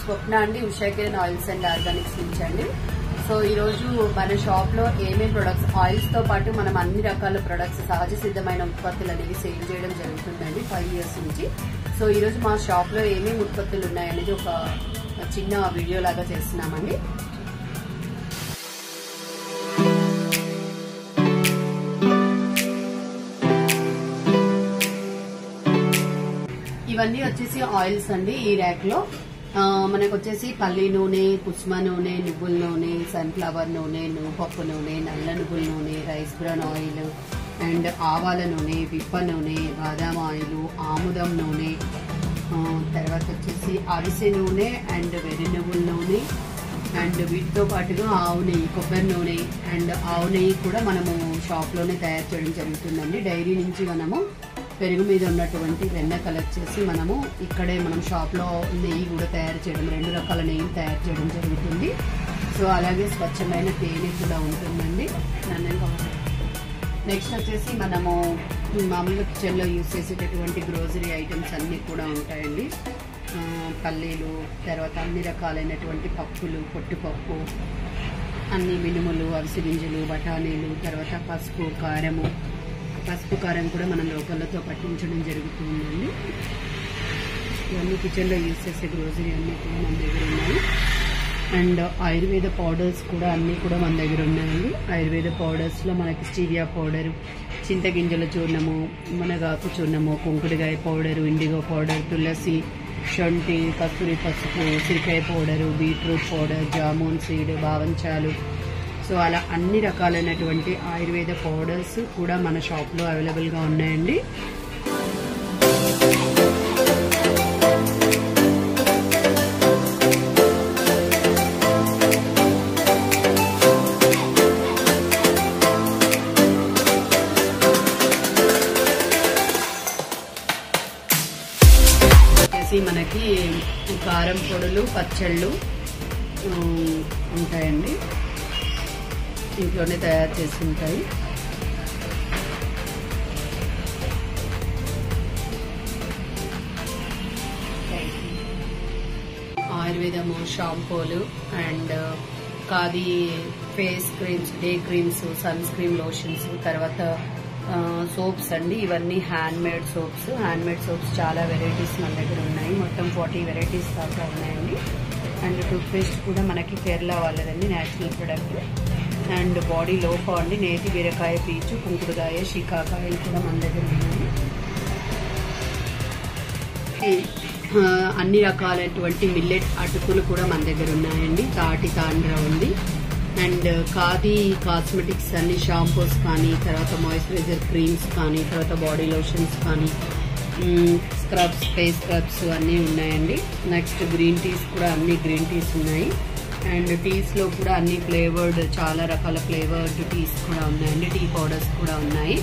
స్వప్న అండి Usha Kiran oils and organics నుంచి అండి సో ఈ రోజు మన షాప్ లో ఏమేమి ప్రొడక్ట్స్ ఆయిల్స్ తో పాటు మనం అన్ని రకాల ప్రొడక్ట్స్ సహజ సిద్ధమైన ఉత్పత్తులు అనేవి సేల్ చేయడం జరుగుతుందండి ఫైవ్ ఇయర్స్ నుంచి సో ఈ రోజు మా షాప్ లో ఏమేమి ఉత్పత్తులు ఉన్నాయనేది ఒక చిన్న వీడియో లాగా చేస్తున్నామండి ఇవన్నీ వచ్చేసి ఆయిల్స్ అండి ఈ ర్యాక్ లో ఆ, మనకు వచ్చేసి పల్లి నూనె కుస్మ నూనె నువ్వుల నూనె సన్ఫ్లవర్ నూనె నువ్వుపప్పు నూనె నల్ల నువ్వుల నూనె రైస్ బ్రౌన్ ఆయిల్ అండ్ ఆవాల నూనె విప్ప నూనె బాదాం ఆయిల్ ఆముదం నూనె ఆ, తర్వాత వచ్చేసి అరిసె నూనె అండ్ వెర్రి నువ్వుల నూనె అండ్ వీటితో పాటుగా ఆవు నెయ్యి కొబ్బరి నూనె అండ్ ఆవు నెయ్యి కూడా మనము షాప్లోనే తయారు చేయడం జరుగుతుందండి డైరీ నుంచి మనము పెరుగు మీద ఉన్నటువంటి వెన్న కలెక్ట్ చేసి మనము ఇక్కడే మనం షాప్లో నెయ్యి కూడా తయారు చేయడం రెండు రకాల నెయ్యి తయారు చేయడం జరుగుతుంది సో అలాగే స్వచ్ఛమైన తేనె కూడా ఉంటుందండి నెక్స్ట్ వచ్చేసి మనము మామూలుగా కిచెన్లో యూస్ చేసేటటువంటి గ్రోసరీ ఐటమ్స్ అన్నీ కూడా ఉంటాయండి ఆ, పల్లీలు తర్వాత అన్ని రకాలైనటువంటి పప్పులు పొట్టుపప్పు అన్ని మినుములు అవిసి గింజలు బఠానీలు తర్వాత పసుపు కారము పసుపు కారం కూడా మనం లోకల్లతో పట్టించడం జరుగుతుందండి ఇవన్నీ కిచెన్లో యూస్ చేసే గ్రోసరీ అన్నీ కూడా మన దగ్గర ఉన్నాయి అండ్ ఆయుర్వేద పౌడర్స్ కూడా అన్నీ కూడా మన దగ్గర ఉన్నాయండి ఆయుర్వేద పౌడర్స్లో మనకి స్టీవియా పౌడర్ చింతగింజల చూర్ణము మునగాకు చూర్ణము కుంకుడుగాయ పౌడరు ఇండిగో పౌడర్ తులసి శొంఠి కస్తూరి పసుపు సిరికాయ powder beetroot powder jamun seed బావంచాలు సో అలా అన్ని రకాలైనటువంటి ఆయుర్వేద పౌడర్స్ కూడా మన షాప్లో అవైలబుల్గా ఉన్నాయండి వచ్చేసి మనకి కారం పొడులు పచ్చళ్ళు ఉమ్, ఉంటాయండి ఇంట్లోనే తయారు చేసి ఉంటాయి ఆయుర్వేదము షాంపూలు and Khadi face creams day creams sunscreen lotions తర్వాత సోప్స్ అండి ఇవన్నీ handmade soaps handmade soaps చాలా వెరైటీస్ మన దగ్గర ఉన్నాయి మొత్తం ఫార్టీ వెరైటీస్ దాకా ఉన్నాయండి అండ్ టూత్ పేస్ట్ కూడా మనకి కేరళ వాళ్ళదండి నేచురల్ ప్రొడక్ట్ అండ్ బాడీ లోప అండి నేతి బీరకాయ పీచు కుంకుడుకాయ షీకాకాయలు కూడా మన దగ్గర ఉన్నాయి ఆ, అన్ని రకాలైనటువంటి మిల్లెట్ అటుకులు కూడా మన దగ్గర ఉన్నాయండి తాటి తాండ్ర ఉంది అండ్ ఖాదీ కాస్మెటిక్స్ అన్ని షాంపూస్ కానీ తర్వాత మాయిశ్చరైజర్ క్రీమ్స్ కానీ తర్వాత బాడీ లోషన్స్ కానీ స్క్రబ్స్ ఫేస్ స్క్రబ్స్ అన్నీ ఉన్నాయండి నెక్స్ట్ గ్రీన్ టీస్ కూడా అన్ని గ్రీన్ టీస్ ఉన్నాయి అండ్ టీస్లో కూడా అన్ని ఫ్లేవర్డ్ చాలా రకాల ఫ్లేవర్డ్ టీస్ కూడా ఉన్నాయండి టీ పౌడర్స్ కూడా ఉన్నాయి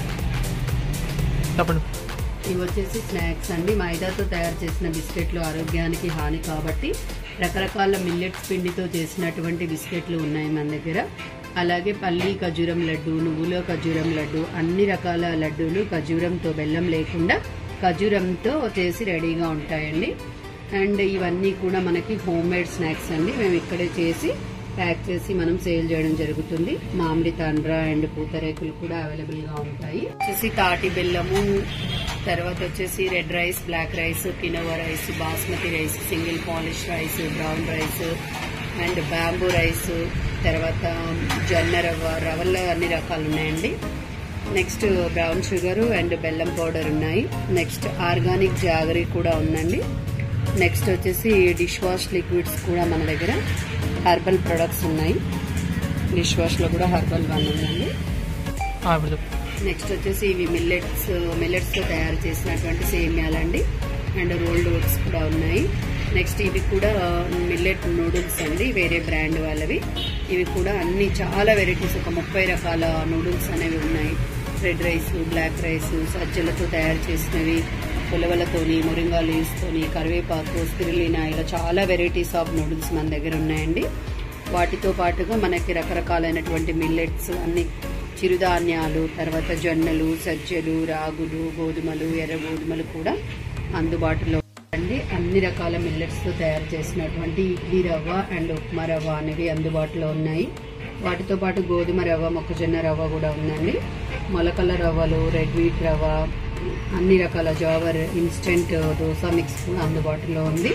చెప్పండి ఇవి వచ్చేసి స్నాక్స్ అండి మైదాతో తయారు చేసిన బిస్కెట్లు ఆరోగ్యానికి హాని కాబట్టి రకరకాల మిల్లెట్స్ పిండితో చేసినటువంటి బిస్కెట్లు ఉన్నాయి మన దగ్గర అలాగే పల్లి ఖజూరం లడ్డు నువ్వుల ఖజూరం లడ్డు అన్ని రకాల లడ్డూలు ఖజూరంతో బెల్లం లేకుండా ఖజూరంతో చేసి రెడీగా ఉంటాయండి అండ్ ఇవన్నీ కూడా మనకి హోమ్ మేడ్ స్నాక్స్ అండి మేము ఇక్కడే చేసి ప్యాక్ చేసి మనం సేల్ చేయడం జరుగుతుంది మామిడి తాండ్ర అండ్ పూతరేకులు కూడా అవైలబుల్ గా ఉంటాయి వచ్చేసి తాటి బెల్లము తర్వాత వచ్చేసి red rice black rice quinoa rice basmati rice single polish rice brown rice and bamboo rice తర్వాత జొన్న రవ్వ రవ్వల్లో అన్ని రకాలు ఉన్నాయండి నెక్స్ట్ బ్రౌన్ షుగర్ అండ్ బెల్లం పౌడర్ ఉన్నాయి నెక్స్ట్ ఆర్గానిక్ జాగరీ కూడా ఉందండి నెక్స్ట్ వచ్చేసి డిష్ వాష్ లిక్విడ్స్ కూడా మన దగ్గర హర్బల్ ప్రొడక్ట్స్ ఉన్నాయి డిష్ వాష్లో కూడా హర్బల్ వన్ ఉందండి ఆ, ఇప్పుడు చెప్పు నెక్స్ట్ వచ్చేసి ఇవి మిల్లెట్స్ మిల్లెట్స్తో తయారు చేసినటువంటి సేమియాలండి అండ్ రోల్డ్ ఓట్స్ కూడా ఉన్నాయి నెక్స్ట్ ఇవి కూడా మిల్లెట్ నూడిల్స్ అండి వేరే బ్రాండ్ వాళ్ళవి ఇవి కూడా అన్ని చాలా వెరైటీస్ ఒక ముప్పై రకాల నూడిల్స్ అనేవి ఉన్నాయి రెడ్ రైస్ బ్లాక్ రైస్ సజ్జలతో తయారు చేసినవి ఉలవలతోని మొరింగా లీవ్స్తోని కరివేపాకు స్పిరులినా ఇలా చాలా వెరైటీస్ ఆఫ్ నూడిల్స్ మన దగ్గర ఉన్నాయండి వాటితో పాటుగా మనకి రకరకాలైనటువంటి మిల్లెట్స్ అన్ని చిరుధాన్యాలు తర్వాత జొన్నలు సజ్జలు రాగులు గోధుమలు ఎర్ర గోధుమలు కూడా అందుబాటులో అండి ఉన్నాయండి అన్ని రకాల మిల్లెట్స్తో తయారు చేసినటువంటి ఇడ్లీ రవ్వ అండ్ ఉప్మా రవ్వ అనేవి అందుబాటులో ఉన్నాయి వాటితో పాటు గోధుమ రవ్వ మొక్కజొన్న రవ్వ కూడా ఉందండి మొలకల రవ్వలు రెడ్ వీట్ రవ్వ అన్ని రకాల జావర్ ఇన్స్టెంట్ దోశ మిక్స్ కూడా అందుబాటులో ఉంది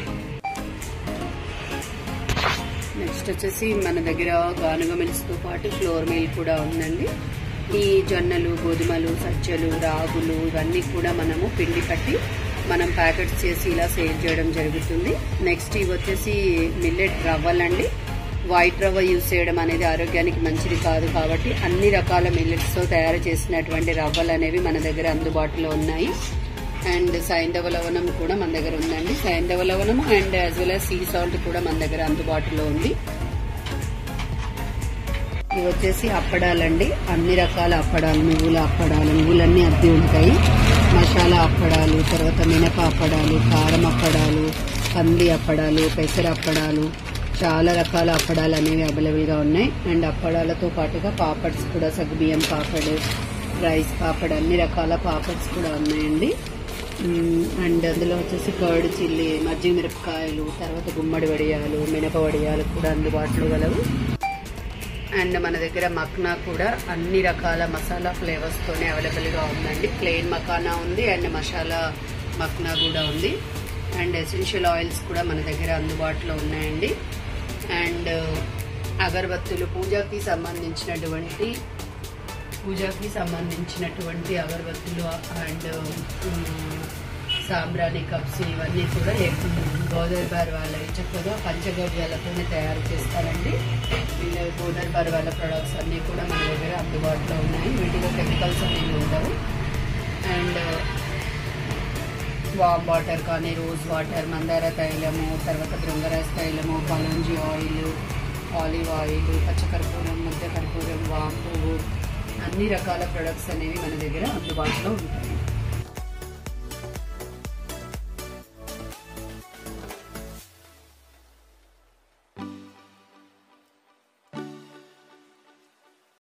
నెక్స్ట్ వచ్చేసి మన దగ్గర గానుగ మిల్స్తో పాటు ఫ్లోర్ మిల్ కూడా ఉందండి ఈ జొన్నలు గోధుమలు సజ్జలు రాగులు ఇవన్నీ కూడా మనము పిండి కట్టి మనం ప్యాకెట్స్ చేసి ఇలా సేల్ చేయడం జరుగుతుంది నెక్స్ట్ ఇవి వచ్చేసి మిల్లెట్ రవ్వలండి వైట్ రవ్వ యూజ్ చేయడం అనేది ఆరోగ్యానికి మంచిది కాదు కాబట్టి అన్ని రకాల మిల్లెట్స్తో తయారు చేసినటువంటి రవ్వలు అనేవి మన దగ్గర అందుబాటులో ఉన్నాయి అండ్ సైంధవ లవణం కూడా మన దగ్గర ఉందండి సైంధవ లవణం and as well sea salt కూడా మన దగ్గర అందుబాటులో ఉంది ఇవి వచ్చేసి అప్పడాలండి అన్ని రకాల అప్పడాలు నువ్వుల అప్పడాలు నువ్వులన్నీ అద్దె ఉంటాయి మసాలా అప్పడాలు తర్వాత మినప అప్పడాలు కారం అప్పడాలు కంది అప్పడాలు పెసర అప్పడాలు చాలా రకాల అప్పడాలు అనేవి అవైలబుల్గా ఉన్నాయి అండ్ అప్పడాలతో పాటుగా పాపడ్స్ కూడా సగ్గుబియ్యం పాపడ్ రైస్ పాపడ్ అన్ని రకాల పాపడ్స్ కూడా ఉన్నాయండి మ్మ్, అండ్ అందులో వచ్చేసి కర్డ్ చిల్లీ మజ్జిగ మిరపకాయలు తర్వాత గుమ్మడి వడియాలు మినప వడియాలు కూడా అందుబాటులో గలవు అండ్ మన దగ్గర మక్నా కూడా అన్ని రకాల మసాలా ఫ్లేవర్స్ తోనే అవైలబుల్ గా ఉందండి ప్లెయిన్ మకానా ఉంది అండ్ మసాలా మక్నా కూడా ఉంది అండ్ ఎసెన్షియల్ ఆయిల్స్ కూడా మన దగ్గర అందుబాటులో ఉన్నాయండి అండ్ అగరబత్తులు పూజకి సంబంధించినటువంటి పూజకి సంబంధించినటువంటి అగరబత్తులు అండ్ సాంబ్రాణి కప్స్ ఇవన్నీ కూడా గోదర్బార్ వాళ్ళవి చక్కగా పంచగవ్యాలతోనే తయారు చేస్తారండి వీళ్ళ గోదర్బార్ వాళ్ళ ప్రొడక్ట్స్ అన్నీ కూడా మన దగ్గర అందుబాటులో ఉన్నాయి వీటిలో కెమికల్స్ అనేవి ఉండవు అండ్ వామ్ వాటర్ కానీ రోజ్ వాటర్ మందార తైలము తర్వాత బృంగరాజ్ తైలము పలంజి ఆయిల్ ఆలివ్ ఆయిల్ పచ్చకర్పూరం ముద్ద కర్పూరం వామ్ పువ్వు అన్ని రకాల ప్రొడక్ట్స్ అనేవి మన దగ్గర అందుబాటులో ఉంటాయి